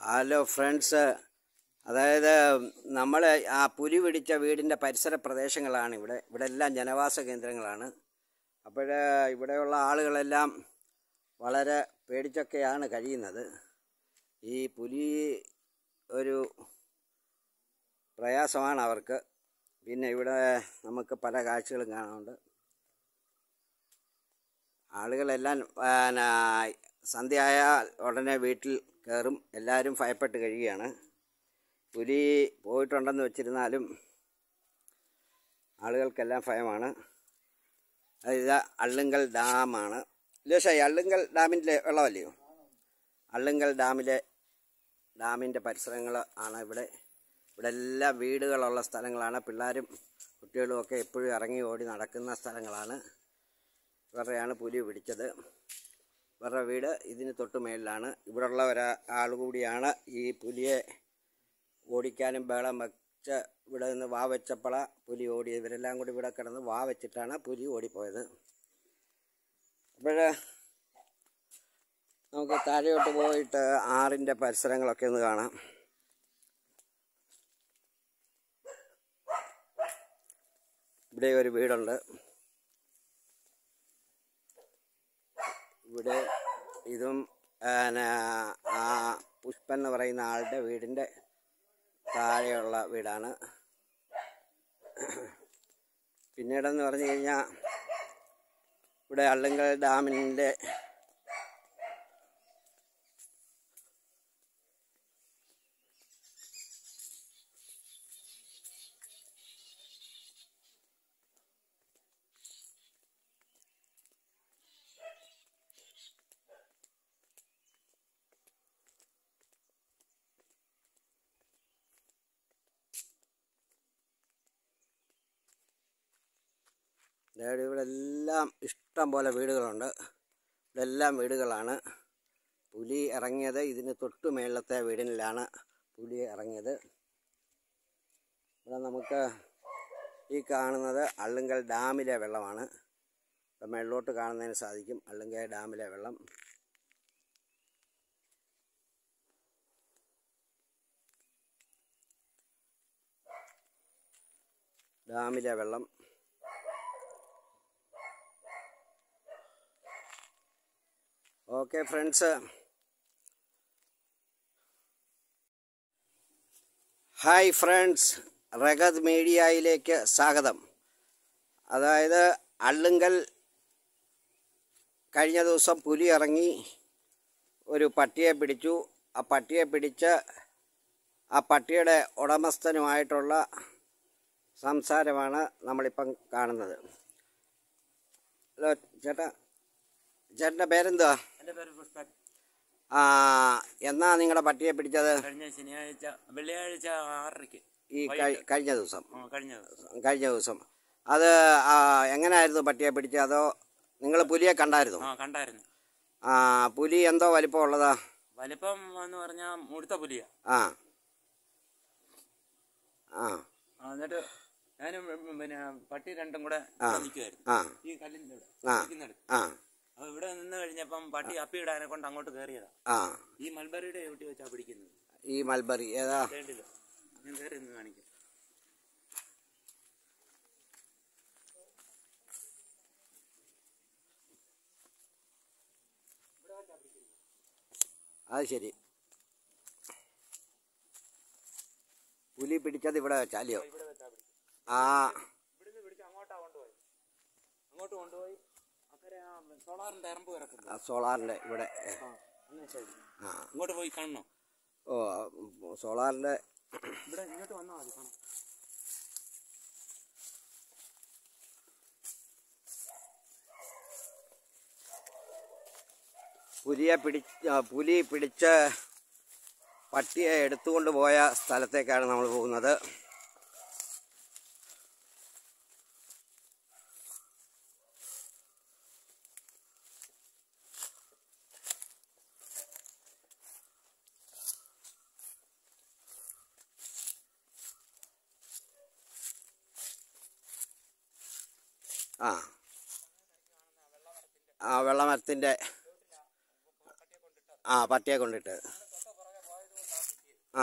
Hello friends അതായത് നമ്മൾ ആ പുലി പിടിച്ച വീടിൻ്റെ പരിസര പ്രദേശങ്ങളാണ് ഇവിടെ ഇവിടെ എല്ലാം ജനവാസ കേന്ദ്രങ്ങളാണ് അപ്പോൾ ഇവിടെയുള്ള ആളുകളെല്ലാം വളരെ പേടിച്ചൊക്കെയാണ് കഴിയുന്നത് ഈ പുലി ഒരു പ്രയാസമാണ് അവർക്ക് പിന്നെ ഇവിടെ നമുക്ക് പല കാഴ്ചകളും കാണാനുണ്ട് ആളുകളെല്ലാം പിന്നെ സന്ധ്യയായാൽ ഉടനെ വീട്ടിൽ കയറും എല്ലാവരും ഭയപ്പെട്ട് കഴിയുകയാണ് പുലി പോയിട്ടുണ്ടെന്ന് വെച്ചിരുന്നാലും ആളുകൾക്കെല്ലാം ഭയമാണ് അത് ഇതാ അള്ളുങ്കൽ ഡാമാണ് ഇല്ലേശ അള്ളുങ്കൽ ഡാമിൻ്റെ വെള്ളമല്ലയോ അള്ളുങ്കൽ ഡാമിലെ ഡാമിൻ്റെ പരിസരങ്ങൾ ആണ് ഇവിടെ ഇവിടെ എല്ലാ വീടുകളുള്ള സ്ഥലങ്ങളാണ് പിള്ളേരും കുട്ടികളും ഒക്കെ എപ്പോഴും ഇറങ്ങി ഓടി നടക്കുന്ന സ്ഥലങ്ങളാണ് ഇവരുടെയാണ് പുലി പിടിച്ചത് ഇവരുടെ വീട് ഇതിന് തൊട്ട് മേളിലാണ് ഇവിടെയുള്ള ഒരാൾ കൂടിയാണ് ഈ പുലിയെ ഓടിക്കാനും ബഹളം വെച്ച് ഇവിടെ നിന്ന് വാ വെച്ചപ്പോഴ പുലി ഓടി ഇവരെല്ലാം കൂടി ഇവിടെ കിടന്ന് വാ വെച്ചിട്ടാണ് പുലി ഓടിപ്പോയത് അപ്പോൾ നമുക്ക് താഴെയോട്ട് പോയിട്ട് ആറിൻ്റെ പരിസരങ്ങളൊക്കെ ഒന്ന് കാണാം ഇവിടെ ഒരു വീടുണ്ട് ഇവിടെ ഇതും പിന്നെ ആ പുഷ്പൻ എന്ന് പറയുന്ന ആളുടെ വീടിൻ്റെ താഴെയുള്ള വീടാണ് പിന്നീടെന്ന് പറഞ്ഞു കഴിഞ്ഞാൽ ഇവിടെ അള്ളുങ്കൽ ഡാമിൻ്റെ അതായത് ഇവിടെ എല്ലാം ഇഷ്ടം പോലെ വീടുകളുണ്ട് ഇവിടെ എല്ലാം വീടുകളാണ് പുലി ഇറങ്ങിയത് ഇതിന് തൊട്ട് മേളത്തെ വീടിനിലാണ് പുലി ഇറങ്ങിയത് ഇവിടെ നമുക്ക് ഈ കാണുന്നത് അള്ളുങ്കൽ ഡാമിലെ വെള്ളമാണ് ഇവിടെ മേളിലോട്ട് കാണുന്നതിന് സാധിക്കും അള്ളുങ്കൽ ഡാമിലെ വെള്ളം ഡാമിലെ വെള്ളം ഓക്കെ ഫ്രണ്ട്സ് ഹായ് ഫ്രണ്ട്സ് റഗത് മീഡിയയിലേക്ക് സ്വാഗതം അതായത് അള്ളുങ്കൽ കഴിഞ്ഞ ദിവസം പുലി ഇറങ്ങി ഒരു പട്ടിയെ പിടിച്ചു ആ പട്ടിയെ പിടിച്ച് ആ പട്ടിയുടെ ഉടമസ്ഥനുമായിട്ടുള്ള സംസാരമാണ് നമ്മളിപ്പം കാണുന്നത് ഹലോ ചേട്ടാ ചേട്ടൻ്റെ പേരെന്തുവാ എൻ്റെ പേര് പുഷ്പൻ ആ എന്നാ നിങ്ങളുടെ പട്ടിയെ പിടിച്ചത് കഴിഞ്ഞ ശനിയാഴ്ച വെള്ളിയാഴ്ച ആറരയ്ക്ക് ഈ കഴി- കഴിഞ്ഞ ദിവസം ആ, കഴിഞ്ഞ ദിവസം കഴിഞ്ഞ ദിവസം അത് ആ, എങ്ങനെയായിരുന്നു പട്ടിയെ പിടിച്ചത് അതോ നിങ്ങൾ പുലിയെ കണ്ടായിരുന്നു ആ കണ്ടായിരുന്നു ആ പുലി എന്തോ വലിപ്പം ഉള്ളതാ വലിപ്പം എന്ന് പറഞ്ഞാൽ മുടുത്ത പുലിയ ആ ആ എന്നിട്ട് ഞാനും ഉം, പിന്നെ പട്ടി രണ്ടും കൂടെ ആ. നിൽക്കുമായിരുന്നു ആ ഈ കല്ലിൻ്റെ ഇവിടെ ആ. നിൽക്കുന്നിടത്ത് ആ അപ്പൊ ഇവിടെ നിന്ന് കഴിഞ്ഞപ്പം പട്ടി അപ്പി ഇടാനെ കൊണ്ട് അങ്ങോട്ട് കയറിയതാ ആ ഈ മൽബറിയുടെ ചവിട്ടി വെച്ചാ പിടിക്കുന്നത് ഈ മൽബറി ഏതാ വേണ്ടില്ല ഞാൻ കയറി നിന്ന് കാണിക്കാം അത് ശരി പുലി പിടിച്ചത് ഇവിടെ വെച്ചാലിയോ ഇവിടെ വെച്ചാ പിടിക്കും ആ ഇവിടുന്ന് പിടിച്ച് അങ്ങോട്ടാ കൊണ്ടുപോയി അങ്ങോട്ട് കൊണ്ടുപോയി അക്കരെ ആ സോളാറിന്റെ ഇറമ്പ് കിടക്കുന്നു ആ സോളാറിൻ്റെ ഇവിടെ ആ അങ്ങനെ ശരി ആ ഇങ്ങോട്ട് പോയി കാണണോ ഓ സോളാറിൻ്റെ ഇവിടെ ഇങ്ങോട്ട് വന്നാൽ മതി കാണാം പുലിയെ പിടിച്ച് പുലി പിടിച്ച് പട്ടിയെ എടുത്തുകൊണ്ട് പോയ സ്ഥലത്തേക്കാണ് നമ്മൾ പോകുന്നത് ആ ആ വെള്ളമരത്തിൻ്റെ ആ പട്ടിയെ കൊണ്ടിട്ട് ആ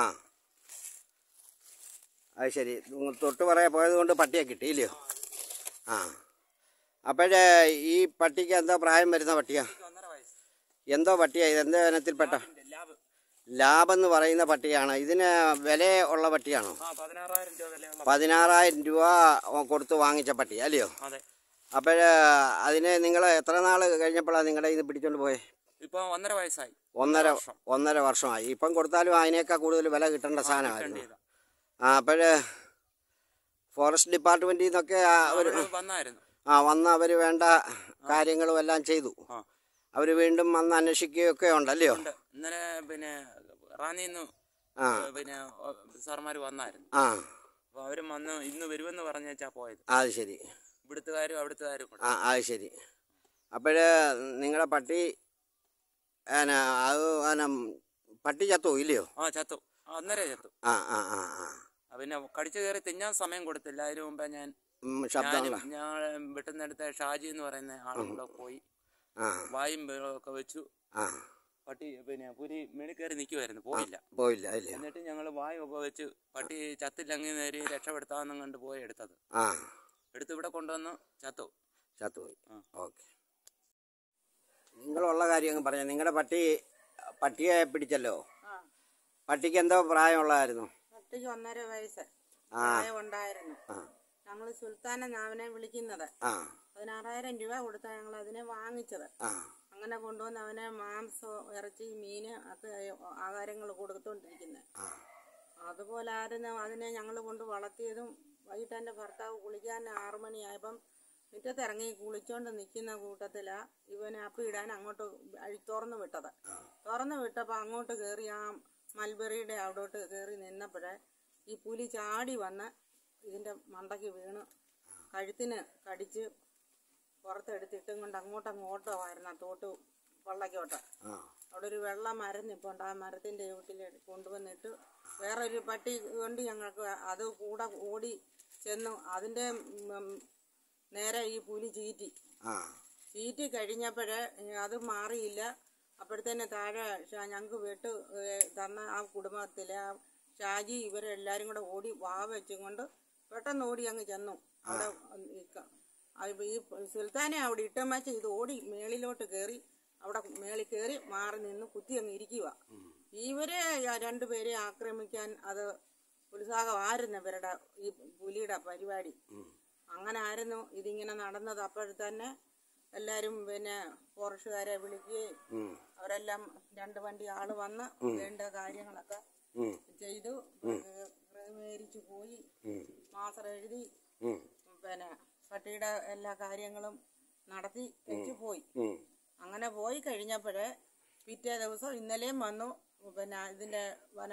അത് ശരി ഉം, തൊട്ട് പറയാ പോയത് കൊണ്ട് പട്ടിയെ കിട്ടിയില്ലയോ ആ അപ്പോഴേ ഈ പട്ടിക്ക് എന്തോ പ്രായം വരുന്ന പട്ടിയാ ഒന്നര വയസ്സ് എന്തോ പട്ടിയാ ഇത് എന്തോ ഇനത്തിൽപ്പെട്ട ലാബ് ലാബ് എന്ന് പറയുന്ന പട്ടിയാണ് ഇതിന് വില ഉള്ള പട്ടിയാണോ ആ പതിനാറായിരം രൂപ വിലയുള്ള പതിനാറായിരം രൂപ കൊടുത്ത് വാങ്ങിച്ച പട്ടി അല്ലയോ അതെ അപ്പോൾ അതിനെ നിങ്ങൾ എത്ര നാൾ കഴിഞ്ഞപ്പോഴാണ് നിങ്ങളുടെ ഇത് പിടിച്ചോണ്ട് പോയത് ഇപ്പൊ ഒന്നര വയസ്സായി ഒന്നര ഒന്നര വർഷമായി ഇപ്പം കൊടുത്താലും അതിനേക്കാൾ കൂടുതൽ വില കിട്ടേണ്ട സാധനമായിരുന്നു കിട്ടിയതാ. ആ അപ്പോൾ ഫോറസ്റ്റ് ഡിപ്പാർട്ട്മെൻറ്റിൽ നിന്നൊക്കെ അവർ അവര് വന്നായിരുന്നു ആ വന്ന് അവർ വേണ്ട കാര്യങ്ങളും എല്ലാം ചെയ്തു ആ അവർ വീണ്ടും വന്ന് അന്വേഷിക്കുകയൊക്കെ ഉണ്ടല്ലയോ ഉണ്ട് ഇന്നലെ പിന്നെ റാന്നിന്ന് ആ പിന്നെ സാർമാർ വന്നായിരുന്നു ആ അപ്പൊ അവരും വന്ന് ഇന്ന് വരുമെന്ന് പറഞ്ഞാ പോയത് അത് ശരി ഇവിടുത്തുകാരും അവിടുത്തുകാരും കൂടെ ആ അത് ശരി അപ്പോൾ നിങ്ങളുടെ പട്ടി എന്നാ അത് എന്നാ പട്ടി ചത്തോ ഇല്ലയോ ആ ചത്തു ആ, അന്നേരം ചത്തു ആ ആ ആ ആ ആ, പിന്നെ കടിച്ചു കയറി തിന്നാൻ സമയം കൊടുത്തില്ല അതിനു മുമ്പേ ഞാൻ ഉം, ശബ്ദമുള്ള ഞാനും ഞാൻ വെട്ടുന്നെടുത്ത ഷാജി എന്ന് പറയുന്ന ആളും കൂടെ പോയി ആ വായും ഒക്കെ വെച്ചു ആ പട്ടി പിന്നെ പുലി മേളിൽ കയറി നിൽക്കുമായിരുന്നു പോയില്ല പോയില്ല ഇല്ല എന്നിട്ട് ഞങ്ങൾ വായും ഒക്കെ വെച്ച് പട്ടി ചത്തില്ലെങ്കിൽ നേരി രക്ഷപ്പെടുത്താമെന്നും കണ്ട് പോയി എടുത്തത് ആ എടുത്ത് ഇവിടെ കൊണ്ടുവന്ന് ചത്തു ചത്തുപോയി ആ. ഓക്കെ നിങ്ങളുള്ള കാര്യം അങ്ങ് പറഞ്ഞു നിങ്ങളുടെ പട്ടി പട്ടിയെ പിടിച്ചല്ലോ ആ പട്ടിക്ക് എന്തോ പ്രായമുള്ളതായിരുന്നു പട്ടിക്ക് ഒന്നര വയസ്സ് ആ. പ്രായം ഉണ്ടായിരുന്നു ആ ഞങ്ങൾ സുൽത്താനെ നാവിനെ വിളിക്കുന്നത് ആ പതിനാറായിരം രൂപ കൊടുത്താ ഞങ്ങൾ അതിനെ വാങ്ങിച്ചത് ആ അങ്ങനെ കൊണ്ടുവന്ന് അവനെ മാംസം ഇറച്ചി മീന് ഒക്കെ ആഹാരങ്ങൾ കൊടുത്തോണ്ടിരിക്കുന്നത് ആ അതുപോലെ ആയിരുന്നു അതിനെ ഞങ്ങൾ കൊണ്ട് വളർത്തിയതും വൈകിട്ട് എൻ്റെ ഭർത്താവ് കുളിക്കാൻ ആറു മണിയായപ്പം മുറ്റത്തിറങ്ങി കുളിച്ചോണ്ട് നിൽക്കുന്ന കൂട്ടത്തിലാ ഇവനെ അപ്പി ഇടാൻ അങ്ങോട്ട് അഴി തുറന്നു വിട്ടത് തുറന്നു വിട്ടപ്പോൾ അങ്ങോട്ട് കയറി ആ മൽബറിയുടെ അവിടോട്ട് കയറി നിന്നപ്പോഴേ ഈ പുലി ചാടി വന്ന് ഇതിൻ്റെ മണ്ടയ്ക്ക് വീണ് കഴുത്തിന് കടിച്ച് പുറത്തെടുത്തിട്ടും കൊണ്ട് അങ്ങോട്ടങ്ങ് ഓട്ടമായിരുന്നു ആ തോട്ട് വള്ളക്കോട്ട് ആ അവിടെ ഒരു വെള്ള മരം നിൽപ്പുണ്ട് ആ മരത്തിൻ്റെ ചുവട്ടിൽ കൊണ്ടുവന്നിട്ട് വേറൊരു പട്ടി കൊണ്ട് ഞങ്ങൾക്ക് അത് കൂടെ ഓടി ചെന്നു അതിൻ്റെ ഉം, നേരെ ഈ പുലി ചീറ്റി ആ ചീറ്റി കഴിഞ്ഞപ്പോഴേ അത് മാറിയില്ല അപ്പോഴത്തേനെ താഴെ ഷാ- ഞങ്ങൾക്ക് വെട്ട് ഏ, തന്ന ആ കുടുംബത്തിലെ ആ ഷാജി ഇവരെല്ലാരും കൂടെ ഓടി വാ വെച്ചും കൊണ്ട് പെട്ടെന്ന് ഓടി അങ്ങ് ചെന്നു അവിടെ ഈ ക- ആ ഈ സുൽത്താനെ അവിടെ ഇട്ടം വെച്ച് ഇത് ഓടി മേളിലോട്ട് കയറി അവിടെ മേളിൽ കയറി മാറി നിന്ന് കുത്തി അങ്ങ് ഇരിക്കുക ഇവരെ ആ രണ്ടുപേരെ ആക്രമിക്കാൻ അത് ഉത്സാഹമായിരുന്നു ഇവരുടെ ഈ പുലിയുടെ പരിപാടി അങ്ങനെ ആയിരുന്നു ഇതിങ്ങനെ നടന്നത് അപ്പോഴത്തന്നെ എല്ലാരും പിന്നെ ഫോറസ്റ്റുകാരെ വിളിക്കുകയും ഉം, അവരെല്ലാം രണ്ട് വണ്ടി ആള് വന്ന് വേണ്ട കാര്യങ്ങളൊക്കെ ഉം, ചെയ്തു ക്രമീകരിച്ചു പോയി ഉം, മാസം എഴുതി ഉം, പിന്നെ പട്ടിയുടെ എല്ലാ കാര്യങ്ങളും നടത്തി വെച്ച് പോയി ഉം. അങ്ങനെ പോയി കഴിഞ്ഞപ്പോഴേ പിറ്റേ ദിവസം ഇന്നലെയും വന്നു പിന്നെ ഇതിന്റെ വന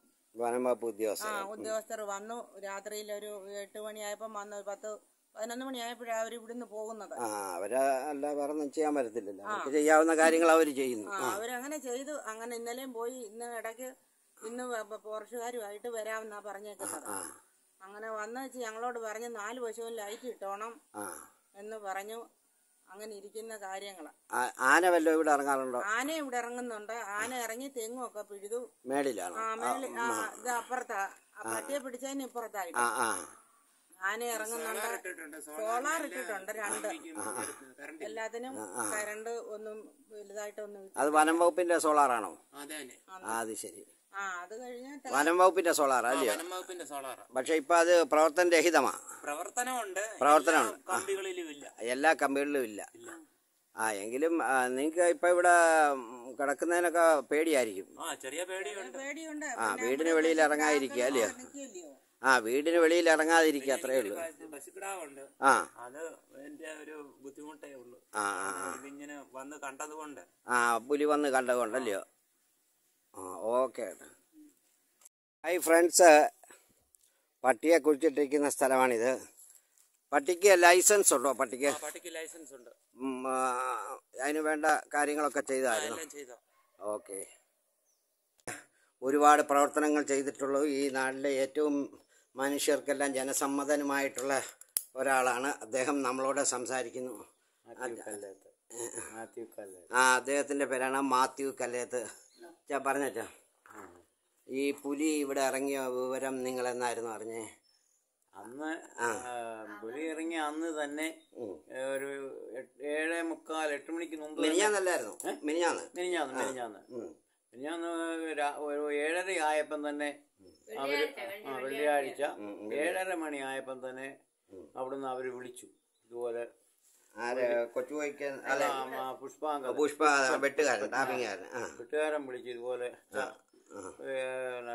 വനം വകുപ്പ് ആ ഉദ്യോഗസ്ഥർ ഉദ്യോഗസ്ഥർ വന്നു രാത്രിയിൽ ഒരു എട്ട് മണിയായപ്പം വന്നു ഒരു പത്ത് പതിനൊന്ന് മണിയായപ്പോഴാണ് അവർ ഇവിടുന്ന് പോകുന്നത് ആ അവരെ അല്ല വേറെ ഒന്നും ചെയ്യാൻ പറ്റത്തില്ലല്ലോ അവർക്ക് ചെയ്യാവുന്ന കാര്യങ്ങൾ അവർ ചെയ്യുന്നു ആ അവരങ്ങനെ ചെയ്തു അങ്ങനെ ഇന്നലെയും പോയി ഇന്ന് ഇടയ്ക്ക് ഇന്ന് പോർച്ചുകാരുമായിട്ട് വരാമെന്നാ പറഞ്ഞേക്കുന്നത് ആ അങ്ങനെ വന്ന് വെച്ച് ഞങ്ങളോട് പറഞ്ഞ് നാല് വശവും ലൈറ്റ് ഇട്ടോണം ആ എന്ന് പറഞ്ഞു അങ്ങനെ ഇരിക്കുന്ന കാര്യങ്ങൾ ആ- ആന വല്ലതും ഇവിടെ ഇറങ്ങാറുണ്ടോ ആന ഇവിടെ ഇറങ്ങുന്നുണ്ട് ആന ഇറങ്ങി തെങ്ങുമൊക്കെ പിഴുതു മേളിലാണോ ആ മേളി ആ ഇത് അപ്പുറത്താ ആ പട്ടിയെ പിടിച്ചതിന് ഇപ്പുറത്തായിട്ട് ആ ആ ആന ഇറങ്ങുന്നുണ്ട് ഇട്ടിട്ടുണ്ട്. സോളാർ ഇട്ടിട്ടുണ്ട് രണ്ട് കറണ്ട് എല്ലാത്തിനും കറണ്ട് ഒന്നും വലുതായിട്ടൊന്നും ഇല്ല. അത് വനം വകുപ്പിന്റെ സോളാറാണോ അതെ തന്നെ ആ അത് ശരി ആ അത് കഴിഞ്ഞിട്ട് വനം വകുപ്പിന്റെ സോളാർ അല്ലയോ വനം വകുപ്പിന്റെ സോളാറാ പക്ഷെ ഇപ്പൊ അത് പ്രവർത്തനരഹിതമാ പ്രവർത്തനമുണ്ട് പ്രവർത്തനമുണ്ട്. എല്ലാ കമ്പികളിലും ഇല്ല എല്ലാ കമ്പികളിലും ഇല്ല ആ എങ്കിലും നിങ്ങൾക്ക് ഇപ്പൊ ഇവിടെ ഉം, കിടക്കുന്നതിനൊക്കെ പേടിയായിരിക്കും ആ ചെറിയ പേടിയുണ്ട് പേടിയുണ്ട് ആ പിന്നെ വീടിന് ഇവിടെ വെളിയിൽ ഇറങ്ങാതിരിക്കുക അല്ലയോ നിൽക്കുകയല്ലയോ ആ വീടിന് വെളിയിൽ ഇറങ്ങാതിരിക്കുക അത്രേ ഉള്ളൂ പശുക്കിടാവുണ്ട് ആ അത് എന്റെ ഒരു ബുദ്ധിമുട്ടേ ഉള്ളൂ ആ ആ ആ. ഇതിങ്ങനെ വന്ന് കണ്ടതുകൊണ്ട് ആ പുലി വന്ന് കണ്ടതുകൊണ്ടല്ലയോ ആ ഓക്കെ ഹായ് ഫ്രണ്ട്സ് പട്ടിയെ കുഴിച്ചിട്ടിരിക്കുന്ന സ്ഥലമാണിത് പട്ടിക്ക് ലൈസൻസ് ഉണ്ടോ പട്ടിക്ക് ആ പട്ടിക്ക് ലൈസൻസ് ഉണ്ട് ഉം, ആ, അതിന് വേണ്ട കാര്യങ്ങളൊക്കെ ചെയ്തായിരുന്നു എല്ലാം ചെയ്തോ ഓക്കെ ഒരുപാട് പ്രവർത്തനങ്ങൾ ചെയ്തിട്ടുള്ളൂ ഈ നാട്ടിലെ ഏറ്റവും മനുഷ്യർക്കെല്ലാം ജനസമ്മതനുമായിട്ടുള്ള ഒരാളാണ് അദ്ദേഹം നമ്മളോട് സംസാരിക്കുന്നു ആ അദ്ദേഹത്തിൻ്റെ പേരാണ് മാത്യു കല്ലേത്ത് ചാ പറഞ്ഞാ ഈ പുലി ഇവിടെ ഇറങ്ങിയ വിവരം നിങ്ങൾ എന്നായിരുന്നു അറിഞ്ഞേ അന്ന് ആ, പുലി ഇറങ്ങിയ അന്ന് തന്നെ ഉം. ഒരു എട്ട്- ഏഴേ മുക്കാൽ എട്ട് മണിക്ക് മുമ്പ് മിനിഞ്ഞാന്നല്ലായിരുന്നു മിനിഞ്ഞാന്ന് മിനിഞ്ഞാന്ന് മിനിഞ്ഞാന്ന് ഉം. മിനിഞ്ഞാന്ന് രാ- ഒരു ഏഴര ആയപ്പം തന്നെ അവര് ആ, വെള്ളിയാഴ്ച ഏഴര മണി ആയപ്പം തന്നെ അവിടുന്ന് അവര് വിളിച്ചു ഇതുപോലെ ആര് കൊച്ചുപോയിക്കൻ അല്ലെ ആ, ആ, പുഷ്പാങ്ക പുഷ്പ വെട്ടുകാരൻ ടാപ്പിങ്ങാരൻ ആ വീട്ടുകാരൻ വിളിച്ചു ഇതുപോലെ ആ. പിന്നെ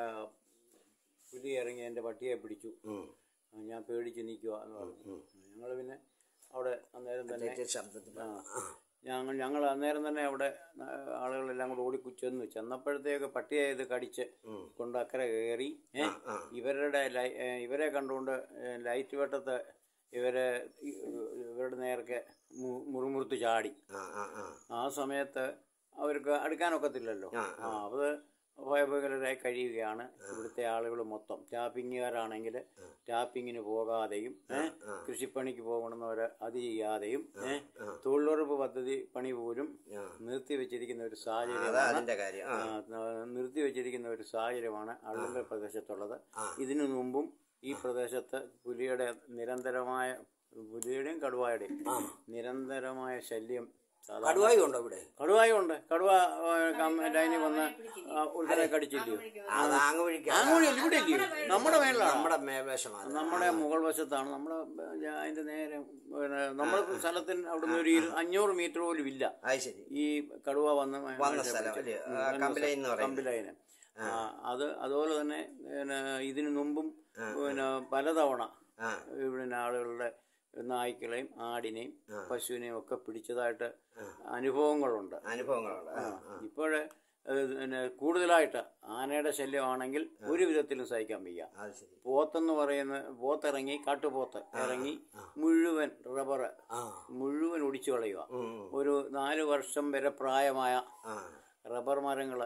പുലി ഇറങ്ങി എൻ്റെ പട്ടിയെ പിടിച്ചു ഉം. ആ, ഞാൻ പേടിച്ച് നിൽക്കുക എന്ന് പറഞ്ഞു ഞങ്ങൾ പിന്നെ അവിടെ അന്നേരം തന്നെ ഇത്തിരി ശബ്ദത്തിൽ ആ ഞങ്ങൾ ഞങ്ങൾ അന്നേരം തന്നെ അവിടെ ആ, ആളുകളെല്ലാം കൂടെ ഓടി ചെന്നു ചെന്നപ്പോഴത്തേക്ക് പട്ടിയെ ഇത് കടിച്ച് കൊണ്ട് അക്കരെ കയറി ഏ, ആ. ഇവരുടെ ലൈ- ഏ, ഇവരെ കണ്ടുകൊണ്ട് ഏ, ലൈറ്റ് വെട്ടത്ത് ഇവരെ ഇ- ഇവരുടെ നേർക്ക് മു- മുറുമുറുത്ത് ചാടി ആ ആ ആ ആ സമയത്ത് അവർക്ക് അടുക്കാനൊക്കത്തില്ലല്ലോ ആ, ആ അത് ഭയഭീകരരായി കഴിയുകയാണ് ഇവിടുത്തെ ആളുകൾ മൊത്തം ടാപ്പിങ്ങുകാരാണെങ്കിൽ ടാപ്പിങ്ങിന് പോകാതെയും ഏ, കൃഷിപ്പണിക്ക് പോകണമെന്നവർ അത് ചെയ്യാതെയും ഏ, തൊഴിലുറപ്പ് പദ്ധതി പണി പോലും നിർത്തിവെച്ചിരിക്കുന്ന ഒരു അതാ സാഹചര്യമാണ് അതിന്റെ കാര്യം ആ ആ, നിർത്തിവെച്ചിരിക്കുന്ന ഒരു സാഹചര്യമാണ് അഴുകൽ പ്രദേശത്തുള്ളത് ഇതിനു മുമ്പും ഈ പ്രദേശത്ത് പുലിയുടെ നിരന്തരമായ പുലിയുടെയും കടുവായുടെയും നിരന്തരമായ ശല്യം സാധാരണ കടുവായി ഉണ്ടോ ഇവിടെ കടുവായും ഉണ്ട് കടുവ ആ, കം- ലൈനിൽ വന്ന് ആ, ഉൾപ്പെടെ കടിച്ചില്ലയോ അത് അങ്ങ് വഴിക്ക് അങ്ങോട്ട് ഇവിടെ ഇല്ലയോ നമ്മുടെ മേളിലാണ് നമ്മുടെ മേൽവശമാണ് നമ്മുടെ മുകൾ വശത്താണ് നമ്മുടെ ആ, അതിന്റെ നേരെ പിന്നെ നമ്മുടെ സ്ഥലത്തിന് അവിടുന്ന് ഒരു ഇരു- അഞ്ഞൂറ് മീറ്റർ പോലും ഇല്ല അത് ശരി ഈ കടുവ വന്ന് വന്ന സ്ഥലം അല്ലേ ആ, കമ്പിലൈൻ എന്ന് പറയുന്നത് കമ്പിലൈന് ആ, അത് അതുപോലെ തന്നെ പിന്നെ ഇതിനു മുമ്പും പിന്നെ പലതവണ ആ ഇവിടെ ആളുകളുടെ നായ്ക്കളെയും ആടിനെയും പശുവിനെയും ഒക്കെ പിടിച്ചതായിട്ട് അനുഭവങ്ങളുണ്ട് അനുഭവങ്ങളുണ്ട് ആ, ആ. ഇപ്പോഴ് പിന്നെ കൂടുതലായിട്ട് ആനയുടെ ശല്യമാണെങ്കിൽ ഒരു വിധത്തിലും സഹിക്കാൻ വയ്യ അത് ശരി പോത്തെന്ന് പറയുന്ന പോത്തിറങ്ങി കാട്ടുപോത്ത് ഇറങ്ങി മുഴുവൻ റബ്ബർ ആ മുഴുവൻ ഒടിച്ചു കളയുക ഉം, ഉം. ഒരു നാല് വർഷം വരെ പ്രായമായ ആ റബ്ബർ മരങ്ങൾ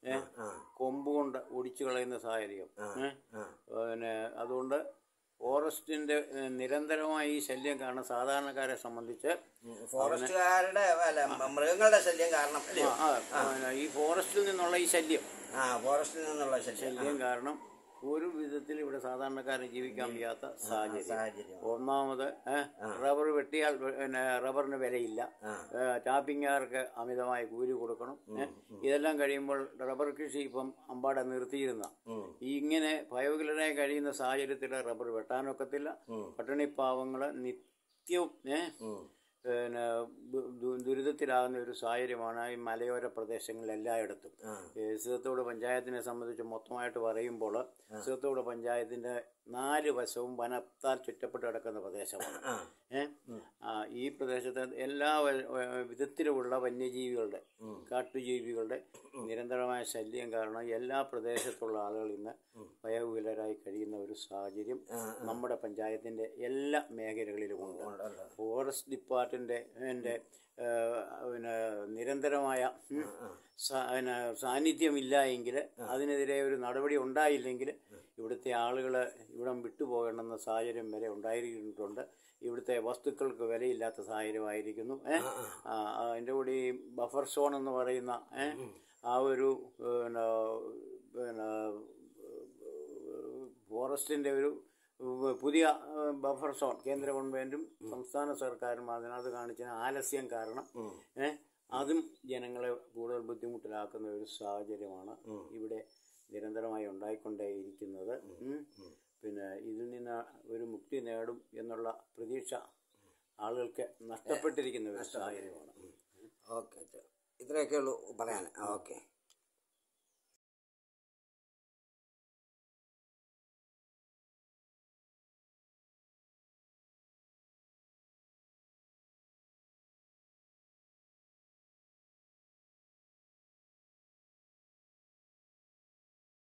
ആ കൊമ്പ് കൊണ്ട് ഒടിച്ചു കളയുന്ന സാഹചര്യം ഏ? ആ പിന്നെ അതുകൊണ്ട് ഫോറസ്റ്റിന്റെ ഏ, നിരന്തരമായ ഈ ശല്യം കാരണം സാധാരണക്കാരെ സംബന്ധിച്ച് ഫോറസ്റ്റുകാരുടെ അല്ല മൃഗങ്ങളുടെ ശല്യം കാരണം അല്ലയോ ആ, പിന്നെ ഈ ഫോറസ്റ്റിൽ നിന്നുള്ള ഈ ശല്യം ആ ഫോറസ്റ്റിൽ നിന്നുള്ള ശല്യം ശല്യം കാരണം ഒരു വിധത്തിൽ ഇവിടെ സാധാരണക്കാരന് ജീവിക്കാൻ വയ്യാത്ത സാഹചര്യം സാഹചര്യം ഒന്നാമത് ഏ, റബ്ബർ വെട്ടിയാൽ വെ- പിന്നെ റബ്ബറിന് വിലയില്ല ഏ, ടാപ്പിങ്ങുകാർക്ക് അമിതമായ കൂലി കൊടുക്കണം ഏ, ഇതെല്ലാം കഴിയുമ്പോൾ റബ്ബർ കൃഷി ഇപ്പം അമ്പാടെ നിർത്തിയിരുന്ന ഈ ഇങ്ങനെ ഭയവികലരായി കഴിയുന്ന സാഹചര്യത്തിൽ റബ്ബർ വെട്ടാനൊക്കത്തില്ല പട്ടിണിപ്പാവങ്ങള് നിത്യവും ഏ, പിന്നെ ദു- ദു- ദുരിതത്തിലാകുന്ന ഒരു സാഹചര്യമാണ് ഈ മലയോര പ്രദേശങ്ങളിൽ എല്ലായിടത്തും ഏ, സിതത്തോട് പഞ്ചായത്തിനെ സംബന്ധിച്ച് മൊത്തമായിട്ട് പറയുമ്പോൾ സിതത്തോട് പഞ്ചായത്തിന്റെ നാല് വശവും വനത്താൽ ചുറ്റപ്പെട്ട് കിടക്കുന്ന പ്രദേശമാണ് ആ ഏ? ആ, ഈ പ്രദേശത്ത് എല്ലാ വ- വ- വിധത്തിലുമുള്ള വന്യജീവികളുടെ കാട്ടുജീവികളുടെ നിരന്തരമായ ശല്യം കാരണം എല്ലാ പ്രദേശത്തുള്ള ആളുകൾ ഇന്ന് ഭയവിലരായി കഴിയുന്ന ഒരു സാഹചര്യം നമ്മുടെ പഞ്ചായത്തിന്റെ എല്ലാ മേഖലകളിലും ഉണ്ട് ഫോറസ്റ്റ് ഡിപ്പാർട്ട്മെന്റ് ന്റെ, ഏ, പിന്നെ നിരന്തരമായ ഉം, സാ- പിന്നെ സാന്നിധ്യമില്ല എങ്കിൽ അതിനെതിരെ ഒരു നടപടി ഉണ്ടായില്ലെങ്കിൽ ഇവിടുത്തെ ആളുകൾ ഇവിടം വിട്ടുപോകണമെന്ന സാഹചര്യം വരെ ഉണ്ടായിരിക്കുന്നുണ്ട് ഇവിടുത്തെ വസ്തുക്കൾക്ക് വിലയില്ലാത്ത സാഹചര്യമായിരിക്കുന്നു ഏ? ആ, അതിൻ്റെ കൂടി ഈ ബഫർ സോൺ എന്ന് പറയുന്ന ഏ? ആ ഒരു പിന്നെ പിന്നെ ഫോറസ്റ്റിന്റെ ഒരു പുതിയ ബഫർ സോൺ കേന്ദ്ര ഗവൺമെന്റും സംസ്ഥാന സർക്കാരും അതിനകത്ത് കാണിച്ച ആലസ്യം കാരണം ഏ, അതും ജനങ്ങളെ കൂടുതൽ ബുദ്ധിമുട്ടിലാക്കുന്ന ഒരു സാഹചര്യമാണ് ഇവിടെ നിരന്തരമായി ഉണ്ടായിക്കൊണ്ടേയിരിക്കുന്നത് ഉം. പിന്നെ ഇതിൽ നിന്ന് ഒരു മുക്തി നേടും എന്നുള്ള പ്രതീക്ഷ ആളുകൾക്ക് നഷ്ടപ്പെട്ടിരിക്കുന്ന ഒരു സാഹചര്യമാണ് ഓക്കെ ഇത്രയൊക്കെ ഉള്ളൂ പറയാൻ ഓക്കെ